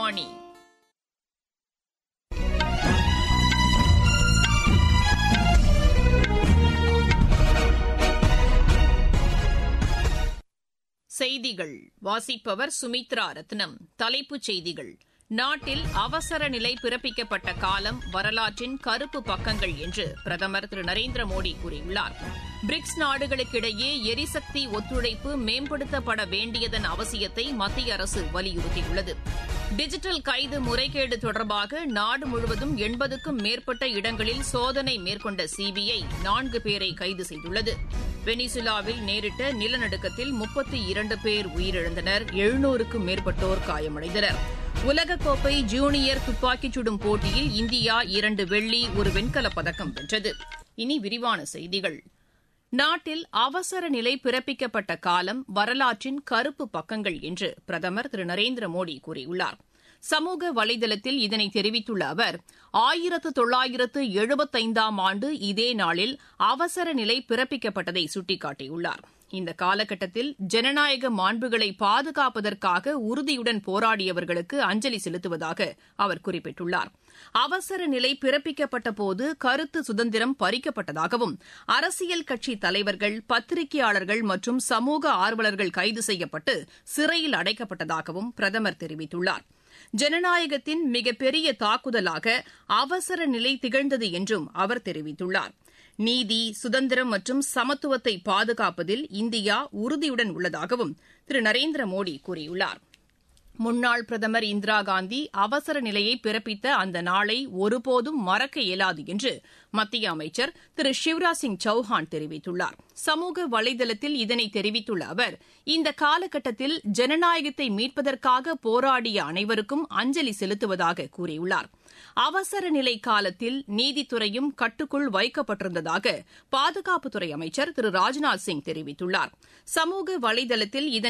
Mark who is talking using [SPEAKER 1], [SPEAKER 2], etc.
[SPEAKER 1] ஆகாஷவாணி செய்திகள் வாசிப்பவர் சுமித்ரா ரத்னம் தலைப்புச் செய்திகள் நாட்டில் அவசர நிலை பிறப்பிக்கப்பட்ட காலம் வரலாற்றின் கருப்பு பக்கங்கள் என்று பிரதமர் திரு நரேந்திர மோடி கூறியுள்ளார் பிரிக்ஸ் நாடுகளுக்கிடையே எரிசக்தி ஒத்துழைப்பு மேம்படுத்தப்பட வேண்டியதன் அவசியத்தை மத்திய அரசு வலியுறுத்தியுள்ளது டிஜிட்டல் கைது முறைகேடு தொடர்பாக நாடு முழுவதும் எண்பதுக்கும் மேற்பட்ட இடங்களில் சோதனை மேற்கொண்ட சிபிஐ நான்கு பேரை கைது செய்துள்ளது வெனிசுலாவில் நேரிட்ட நிலநடுக்கத்தில் முப்பத்தி இரண்டு பேர் உயிரிழந்தனர் எழுநூறுக்கும் மேற்பட்டோர் காயமடைந்தனர் உலகக்கோப்பை ஜூனியர் துப்பாக்கிச் சுடும் போட்டியில் இந்தியா இரண்டு வெள்ளி ஒரு வெண்கலப் பதக்கம் வென்றது இனி விரிவான செய்திகள் நாட்டில் அவசர நிலை பிறப்பிக்கப்பட்ட காலம் வரலாற்றின் கருப்பு பக்கங்கள் என்று பிரதமர் திரு நரேந்திர மோடி கூறியுள்ளார் சமூக வலைதளத்தில் இதனை தெரிவித்துள்ள அவர் ஆயிரத்து தொள்ளாயிரத்து எழுபத்தைந்தாம் ஆண்டு இதே நாளில் அவசர நிலை பிறப்பிக்கப்பட்டதை சுட்டிக்காட்டியுள்ளார் இந்த காலகட்டத்தில் ஜனநாயக மாண்புகளை பாதுகாப்பதற்காக உறுதியுடன் போராடியவர்களுக்கு அஞ்சலி செலுத்துவதாக அவர் குறிப்பிட்டுள்ளார் அவசர நிலை பிறப்பிக்கப்பட்ட போது கருத்து சுதந்திரம் பறிக்கப்பட்டதாகவும் அரசியல் கட்சி தலைவர்கள் பத்திரிகையாளர்கள் மற்றும் சமூக ஆர்வலர்கள் கைது செய்யப்பட்டு சிறையில் அடைக்கப்பட்டதாகவும் பிரதமர் தெரிவித்துள்ளார் ஜனநாயகத்தின் மிகப்பெரிய தாக்குதலாக அவசர நிலை திகழ்ந்தது என்றும் அவர் தெரிவித்துள்ளார் நீதி சுதந்திரம் மற்றும் சமத்துவத்தை பாதுகாப்பதில் இந்தியா உறுதியுடன் உள்ளதாகவும் திரு நரேந்திர மோடி கூறியுள்ளார் முன்னாள் பிரதமர் இந்திரா காந்தி அவசர நிலையை பிறப்பித்த அந்த நாளை ஒருபோதும் மறக்க இயலாது என்று மத்திய அமைச்சர் திரு சிவராஜ் சிங் சௌஹான் தெரிவித்துள்ளார் சமூக வலைதளத்தில் இதனை தெரிவித்துள்ள அவர் இந்த காலகட்டத்தில் ஜனநாயகத்தை மீட்பதற்காக போராடிய அனைவருக்கும் அஞ்சலி செலுத்துவதாக கூறியுள்ளார் அவசர நிலை காலத்தில் நீதித்துறையும் கட்டுக்குள் வைக்கப்பட்டிருந்ததாக பாதுகாப்புத்துறை அமைச்சர் திரு ராஜ்நாத் சிங் தெரிவித்துள்ளார் சமூக வலைதளத்தில் இதனை